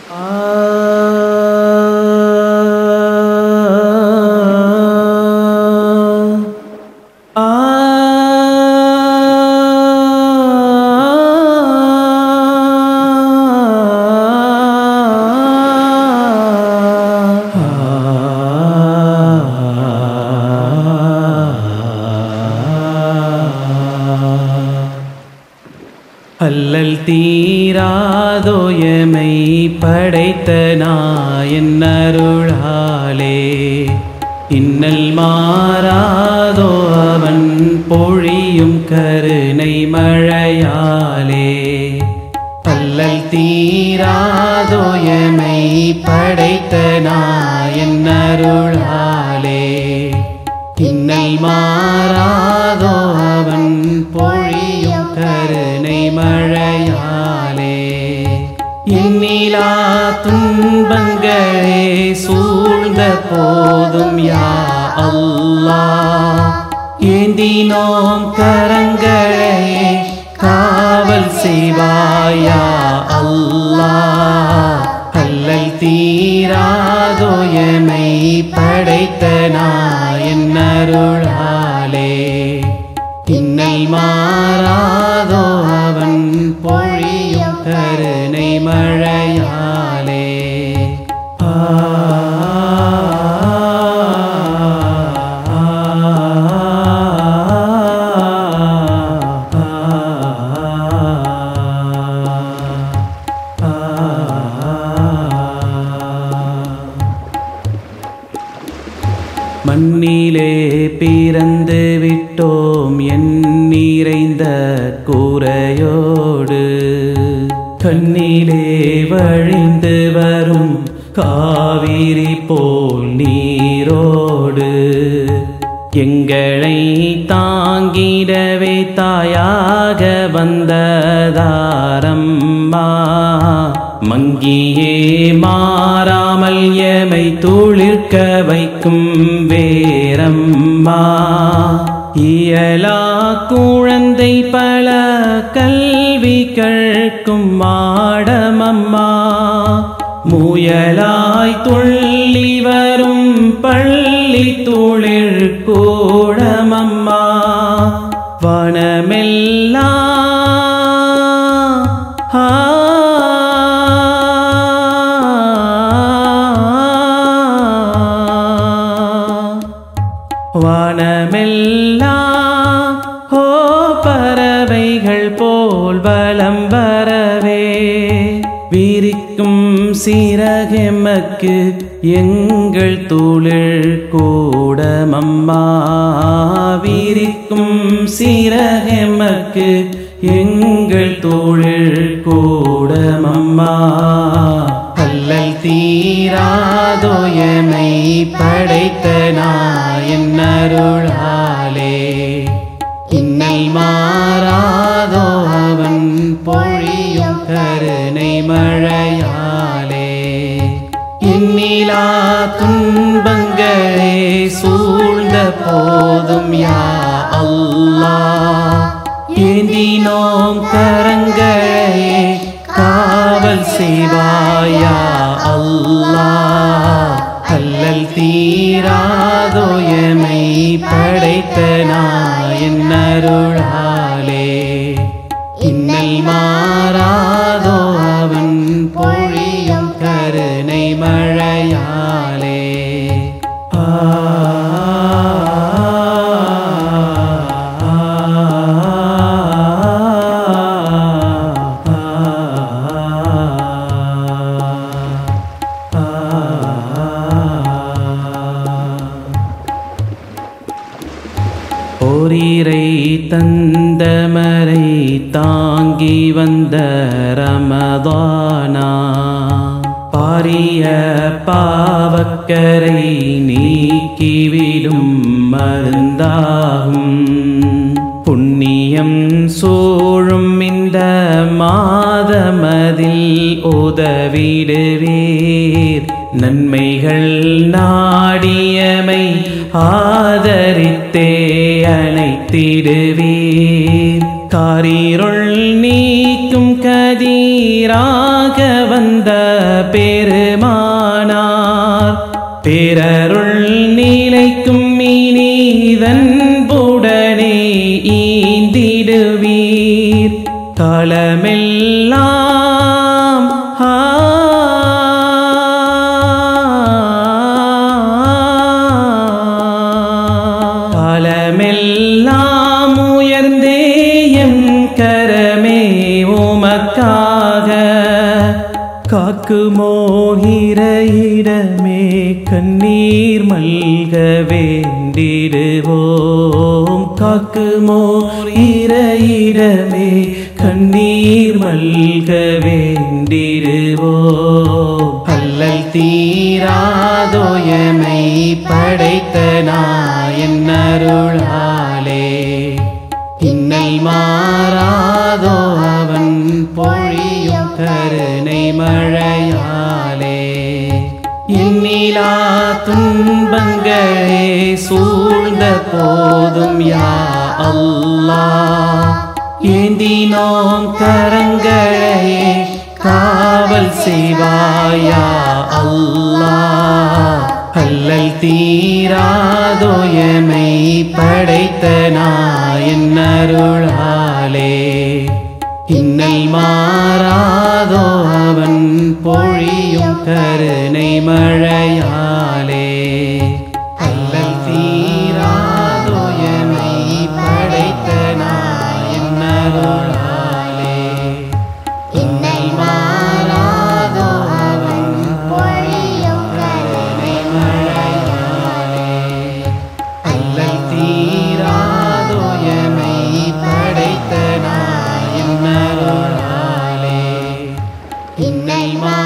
அல்லல் தீராதோயமை படைத்த நாயன் அருளாலே இன்னல் மாறாதோ அவன் பொழியும் கருணை மழையாலே அல்லல் தீராதோயமை படைத்த நாயன் அருளாலே இன்னல் மாறாதோ அவன் பொழியும் கருணை மழையாலே எண்ணிலா துன்பங்களே சூழ்ந்த போதும் யா அல்லாஹ் ஏந்தினோம் கரங்களே காவல் செய்வாயா அல்லாஹ் அல்லல் தீராதோயமை படைத்த நாயன் அருளாலே இன்னல் மாறாதோ அவன் பொழியும் கருணை மழையாலே ஆ மண்ணிலே பிறந்து விட்டோம் என் நிறைந்த கூரையோடு கண்ணிலே வழிந்து வரும் காவிரி போல் நீரோடு எங்களை தாங்கிடவே தாயாக வந்ததாரம்மா மங்கியே மாறாமல் எமை துளிர்க்க வைக்கும் வேரம்மா இயலா குழந்தை பல கல்வி கற்கும் மாடமம்மா முயலாய் துள்ளி வரும் பள்ளி துளிர் கூடமம்மா வனமெல்லாம் ஆ வானமெல்லாம் ஓ பறவைகள் போல் வலம் வரவே விரிக்கும் சிறகெமக்கு எங்கள் துளிர் கூடமம்மா விரிக்கும் சிறகெமக்கு எங்கள் தொழில் கூடமம்மா அல்லல் தீராதோயமை படைத்த நாயன் அருளாலே இன்னல் மாறாதோ அவன் பொழியும் கருணை மழையாலே எண்ணிலா துன்பங்களே சூழ்ந்த போதும் யா அல்லாஹ் ஏந்தினோம் கரங்களே காவல் செய்வாயா அல்லாஹ் அல்லல் தீராதோயமை படைத்த நாயன் அருளாலே இன்னல் மாறாதோ அவன் பொழியும் கருணை மழையாலே ஆ ஓரீரை தந்தமரை தாங்கி வந்த ரமதானா பாரிய பாவக்கரை நீக்கிவிடும் மருந்தாகும் புண்ணியம் சூழும் இந்த மாதமதில் உதவிடுவீர் நன்மைகள் நாடியமை ஆதரித்தே அணைத்திடுவீர் காரீருள் நீக்கும் கதி நீராக வந்த பெருமானார் பிறருள் நிலைக்கும் இனிதன் புடனே ஈந்திடுவீர் காலமெல்லாம் ஆ காலமெல்லாம் உயர்ந்தே எம் கரமே உமக்காக காக்குமோ இறையிடமே கண்ணீர் மல்க வேண்டிடுவோம் காக்குமோ இறையிடமே கண்ணீர் மல்க வேண்டிடுவோம் அல்லல் தீராதோயமை படைத்த நாயன் அருளாலே இன்னல் மாறாதோ அவன் பொழியும் கருணை மழையாலே எண்ணிலா துன்பங்களே சூழ்ந்த போதும் யா அல்லாஹ் ஏந்தினோம் கரங்களையே காவல் செய்வாயா அல்லாஹ் அல்லல் தீராதோயமை படைத்த நாயன் அருளாலே இன்னல் மாறாதோ அவன் பொழியும் கருணை மழையாலே அல்லல் தீராதோயமை படைத்த நாயன் அருளாலே இன்னல் மாறாதோ அவன் பொழியும் கருணை அல்லல் தீராதோயமை படைத்த நாயன் அருளாலே இன்னல் மா